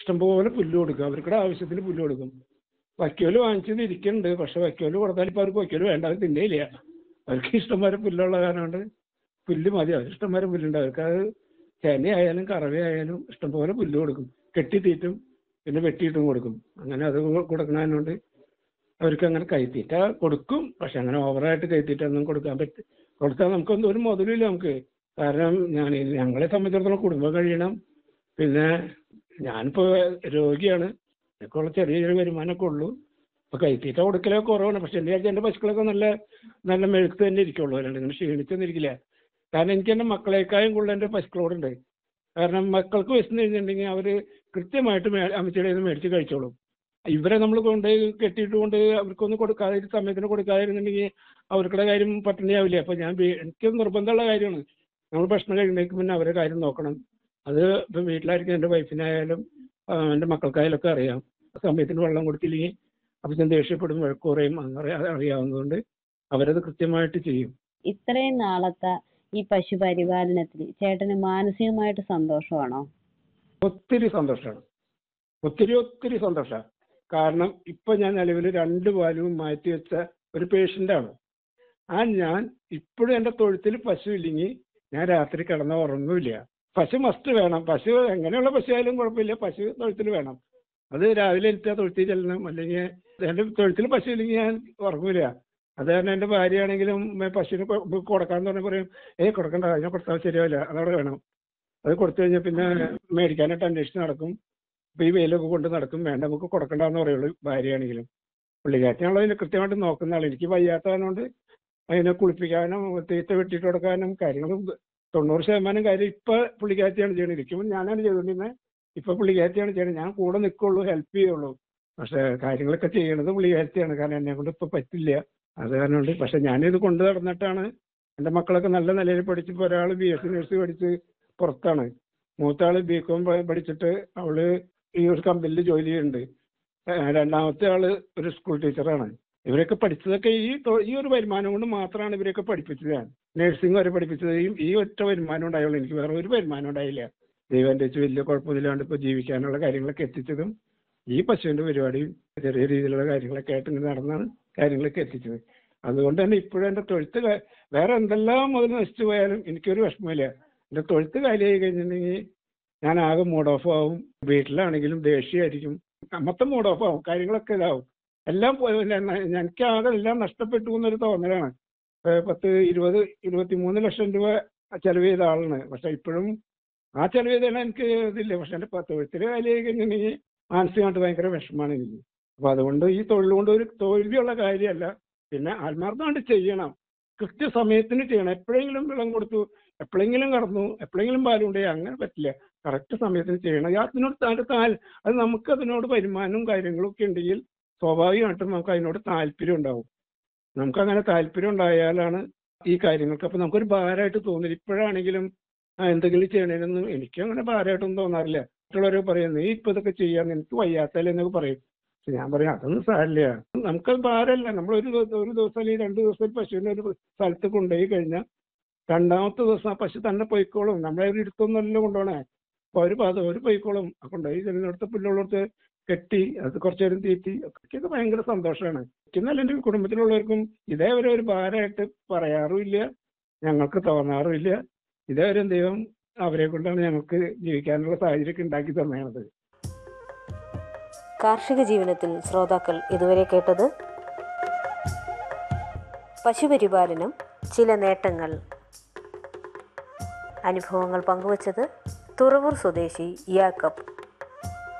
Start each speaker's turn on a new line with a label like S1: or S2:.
S1: ഇഷ്ടംപോലെ പുല്ല് കൊടുക്കും അവർക്കുടെ ആവശ്യത്തിന് പുല്ല് കൊടുക്കും വൈക്കോല് വാങ്ങിച്ചത് ഇരിക്കുന്നുണ്ട് പക്ഷെ വൈക്കോല് കൊടുത്താൽ ഇപ്പൊ അവർക്ക് വൈക്കോല് വേണ്ട അത് തിന്നേയില്ല അവർക്ക് ഇഷ്ടംമാരെ പുല്ലുള്ള കാരണം കൊണ്ട് പുല്ല് മതി അവർ ഇഷ്ടംമാരെ പുല്ലുണ്ട് അവർക്ക് അത് ചേനയായാലും കറവയായാലും ഇഷ്ടംപോലെ പുല്ല് കൊടുക്കും കെട്ടിത്തീറ്റും പിന്നെ വെട്ടിയിട്ടും കൊടുക്കും അങ്ങനെ അത് കൊടുക്കണതിനോണ്ട് അവർക്ക് അങ്ങനെ കൈത്തീറ്റ കൊടുക്കും പക്ഷെ അങ്ങനെ ഓവറായിട്ട് കൈത്തീറ്റ ഒന്നും കൊടുക്കാൻ പറ്റും കൊടുത്താൽ നമുക്കൊന്നും ഒരു മുതലില്ല നമുക്ക് കാരണം ഞാൻ ഞങ്ങളെ സംബന്ധിച്ചിടത്തോളം കുടുംബം കഴിയണം പിന്നെ ഞാനിപ്പോ രോഗിയാണ് എനിക്കുള്ള ചെറിയ ചെറിയ വരുമാനമൊക്കെ ഉള്ളൂ ഇപ്പൊ കൈത്തീറ്റ കൊടുക്കലൊക്കെ കുറവാണ് പക്ഷെ എന്റെ വിചാരിച്ച് എന്റെ പശുക്കളൊക്കെ നല്ല നല്ല മെഴുക്ക് തന്നെ ഇരിക്കുള്ളൂ അല്ലാണ്ട് ഇങ്ങനെ ക്ഷീണിച്ചൊന്നും ഇരിക്കില്ല കാരണം എനിക്ക് എന്റെ മക്കളെക്കാളും കൂടുതൽ എന്റെ പശുക്കളോടുണ്ട് കാരണം മക്കൾക്ക് വിശന്ന് കഴിഞ്ഞിട്ടുണ്ടെങ്കിൽ അവര് കൃത്യമായിട്ട് മേ അമ്മച്ചിയുടെ കയ്യിൽ നിന്ന് മേടിച്ച് കഴിച്ചോളും ഇവരെ നമ്മൾ കൊണ്ട് കെട്ടിയിട്ട് കൊണ്ട് അവർക്കൊന്നും കൊടുക്കാതെ ഒരു സമയത്തിന് കൊടുക്കാതിരുന്നുണ്ടെങ്കിൽ അവർക്കുടെ കാര്യം പട്ടിണിയാവില്ല അപ്പൊ ഞാൻ വീ- എനിക്ക് നിർബന്ധമുള്ള കാര്യമാണ് നമ്മൾ ഭക്ഷണം കഴിക്കുന്നതിന് മുന്നേ അവരെ കാര്യം നോക്കണം അത് ഇപ്പം വീട്ടിലായിരിക്കും എൻ്റെ വൈഫിനായാലും ആ, എൻ്റെ മക്കൾക്കായാലും ഒക്കെ അറിയാം സമയത്തിന് വെള്ളം കൊടുത്തില്ലെങ്കിൽ അപ്പം ഞാൻ ദേഷ്യപ്പെടും വഴക്ക് കുറയും അങ്ങനെ അറിയാവുന്നതുകൊണ്ട് അവരത് കൃത്യമായിട്ട് ചെയ്യും
S2: ഇത്രയും നാളത്തെ ഈ പശു പരിപാലനത്തിൽ ചേട്ടന് മാനസികമായിട്ട് സന്തോഷമാണോ
S1: ഒത്തിരി സന്തോഷമാണ് ഒത്തിരി ഒത്തിരി സന്തോഷമാണ് കാരണം ഇപ്പൊ ഞാൻ നിലവിൽ രണ്ട് പാലും മാറ്റി വെച്ച ഒരു പേഷ്യൻ്റാണ് ആ ഞാൻ ഇപ്പോഴും എൻ്റെ തൊഴുത്തിൽ പശു ഇല്ലെങ്കിൽ ഞാൻ രാത്രി കിടന്ന ഉറങ്ങില്ല പശു മസ്റ്റ് വേണം പശു എങ്ങനെയുള്ള പശു ആയാലും കുഴപ്പമില്ല പശു തൊഴുത്തിൽ വേണം അത് രാവിലെ എനിക്ക് തൊഴുത്തിൽ ചെല്ലണം അല്ലെങ്കിൽ എൻ്റെ തൊഴുത്തിൽ പശു ഇല്ലെങ്കിൽ ഞാൻ ഉറങ്ങൂല അത് കാരണം എൻ്റെ ഭാര്യയാണെങ്കിലും "മേ, പശുവിന് കൊ- കൊടുക്കാന്ന് പറഞ്ഞാൽ പറയും ഏയ് കൊടുക്കണ്ട അതിനെ കൊടുത്താൽ ശരിയാവില്ല അതവിടെ വേണം അത് കൊടുത്തു കഴിഞ്ഞാൽ പിന്നെ മേടിക്കാനായിട്ട് അന്വേഷിച്ച് നടക്കും ഇപ്പൊ ഈ വെയിലൊക്കെ കൊണ്ട് നടക്കും വേണ്ട നമുക്ക് കൊടുക്കണ്ടെന്ന് പറയുള്ളൂ ഭാര്യയാണെങ്കിലും പുള്ളിക്കാരത്തിയാണല്ലോ അതിനെ കൃത്യമായിട്ട് നോക്കുന്ന ആൾ എനിക്ക് വയ്യാത്തതുകൊണ്ട് അതിനെ കുളിപ്പിക്കാനും തീറ്റ വെട്ടിയിട്ട് കൊടുക്കാനും കാര്യങ്ങളും തൊണ്ണൂറ് ശതമാനം കാര്യം ഇപ്പൊ പുള്ളിക്കാരത്തിയാണ് ചെയ്യണത് ഇരിക്കുമ്പോൾ ഞാനാണ് ചെയ്തുകൊണ്ടിരുന്നത് ഇപ്പൊ പുള്ളിക്കാരത്തിയാണ് ചെയ്യണത് ഞാൻ കൂടെ നിൽക്കുള്ളൂ ഹെൽപ്പ് ചെയ്യുള്ളൂ പക്ഷെ കാര്യങ്ങളൊക്കെ ചെയ്യണത് പുള്ളിക്കാരത്തിയാണ് കാരണം എന്നെ കൊണ്ട് ഇപ്പൊ പറ്റില്ല അത് കാരണം കൊണ്ട് പക്ഷെ ഞാനിത് കൊണ്ടു നടന്നിട്ടാണ് എൻ്റെ മക്കളൊക്കെ നല്ല നിലയിൽ പഠിച്ചപ്പോൾ ഒരാൾ ബി എസ് സി നഴ്സ് പഠിച്ച് പുറത്താണ് മൂത്താള് ബി കോം പഠിച്ചിട്ട് അവള് ഈ ഒരു കമ്പനിയിൽ ജോലി ചെയ്യുന്നുണ്ട് ഏഹ് രണ്ടാമത്തെ ആള് ഒരു സ്കൂൾ ടീച്ചറാണ് ഇവരൊക്കെ പഠിച്ചതൊക്കെ ഈ തൊ- ഈ ഒരു വരുമാനം കൊണ്ട് മാത്രമാണ് ഇവരൊക്കെ പഠിപ്പിച്ചത് ഞാൻ നഴ്സിംഗ് വരെ പഠിപ്പിച്ചത് ഈ ഈ ഒറ്റ വരുമാനം ഉണ്ടായുള്ളൂ എനിക്ക് വേറെ ഒരു വരുമാനം ഉണ്ടായില്ല ദൈവം എൻ്റെ വെച്ച് വലിയ കുഴപ്പമില്ലാണ്ട് ഇപ്പോൾ ജീവിക്കാനുള്ള കാര്യങ്ങളൊക്കെ എത്തിച്ചതും ഈ പശുവിൻ്റെ പരിപാടിയും ചെറിയ രീതിയിലുള്ള കാര്യങ്ങളൊക്കെ ആയിട്ട് ഇങ്ങനെ നടന്നാണ് കാര്യങ്ങളൊക്കെ എത്തിച്ചത് അതുകൊണ്ട് തന്നെ ഇപ്പോഴും എൻ്റെ തൊഴുത്ത് ക- വേറെ എന്തെല്ലാം മുതൽ നശിച്ചു പോയാലും എനിക്കൊരു വിഷമമില്ല എൻ്റെ തൊഴുത്ത് കാലിയായി കഴിഞ്ഞിട്ടുണ്ടെങ്കിൽ ഞാൻ ആകെ മൂഡ് ഓഫ് ആവും വീട്ടിലാണെങ്കിലും ദേഷ്യമായിരിക്കും മൊത്തം മൂഡ് ഓഫ് ആവും കാര്യങ്ങളൊക്കെ ഇതാവും എല്ലാം പോയി എനിക്ക് ആകെ എല്ലാം നഷ്ടപ്പെട്ടു എന്നൊരു തോന്നലാണ് ഏ, പത്ത് ഇരുപത് ഇരുപത്തി മൂന്ന് ലക്ഷം രൂപ ചെലവ് ചെയ്ത ആളാണ് പക്ഷെ ഇപ്പോഴും ആ ചെലവ് ചെയ്തതാണ് എനിക്ക് ഇതില്ല പക്ഷെ എൻ്റെ പത്ത് തൊഴുത്തിൽ കാലിയായി കഴിഞ്ഞിട്ടുണ്ടെങ്കിൽ മാനസികമായിട്ട് ഭയങ്കര വിഷമമാണ് എനിക്ക് അപ്പൊ അതുകൊണ്ട് ഈ തൊഴിൽ കൊണ്ട് ഒരു തോൽവിയുള്ള കാര്യമല്ല പിന്നെ ആത്മാർത്ഥമായിട്ട് ചെയ്യണം കൃത്യസമയത്തിന് ചെയ്യണം എപ്പോഴെങ്കിലും വെള്ളം കൊടുത്തു എപ്പോഴെങ്കിലും കടന്നു എപ്പോഴെങ്കിലും പാലുണ്ടേ അങ്ങനെ പറ്റില്ല കറക്റ്റ് സമയത്തിന് ചെയ്യണം അതിനോട് താ- താൽ അത് നമുക്ക് അതിനോട് വരുമാനവും കാര്യങ്ങളും ഒക്കെ ഉണ്ടെങ്കിൽ സ്വാഭാവികമായിട്ടും നമുക്ക് അതിനോട് താല്പര്യം ഉണ്ടാവും നമുക്ക് അങ്ങനെ താല്പര്യം ഉണ്ടായാലാണ് ഈ കാര്യങ്ങൾക്ക് അപ്പൊ നമുക്കൊരു ഭാരമായിട്ട് തോന്നില്ല ഇപ്പോഴാണെങ്കിലും ആ, എന്തെങ്കിലും ചെയ്യണേനൊന്നും എനിക്ക് അങ്ങനെ ഭാരമായിട്ടൊന്നും തോന്നാറില്ല മറ്റുള്ളവരെ പറയും നീ ഇപ്പൊ ഇതൊക്കെ ചെയ്യാൻ എനിക്ക് വയ്യാത്തല്ലേ എന്നൊക്കെ പറയും പക്ഷെ ഞാൻ പറയും അതൊന്നും സാരില്ല നമുക്കത് ഭാരമല്ല നമ്മൾ ഒരു ദിവസം ഒരു ദിവസം അല്ലെങ്കിൽ രണ്ട് ദിവസം ഒരു പശുവിനെ ഒരു സ്ഥലത്ത് കൊണ്ടുപോയി കഴിഞ്ഞാൽ രണ്ടാമത്തെ ദിവസം ആ പശു തന്നെ പോയിക്കോളും നമ്മളെ ഒരു ഇരുത്തൊന്നല്ല കൊണ്ടുപോണേ അപ്പൊ അവര് പാത അവര് പോയിക്കോളും ആ കൊണ്ടുപോയി ചെല്ലുന്നിടത്ത് പുല്ലുള്ളിടത്ത് കെട്ടി അത് കുറച്ചു നേരം തീറ്റി ഒക്കെ ഭയങ്കര സന്തോഷമാണ് എനിക്കെന്നല്ല എൻ്റെ കുടുംബത്തിലുള്ളവർക്കും ഇതേവരെ ഒരു ഭാരമായിട്ട് പറയാറുമില്ല ഞങ്ങൾക്ക് തോന്നാറുമില്ല ഇതേവരെ ദൈവം അവരെ കൊണ്ടാണ് ഞങ്ങൾക്ക് ജീവിക്കാനുള്ള സാഹചര്യമൊക്കെ ഉണ്ടാക്കി തന്നേണത്
S3: കാർഷിക ജീവനത്തിൽ ശ്രോതാക്കൾ ഇതുവരെ കേട്ടത് പശുപരിപാലനം ചില നേട്ടങ്ങൾ അനുഭവങ്ങൾ പങ്കുവച്ചത് തുറവൂർ സ്വദേശി യാക്കബ്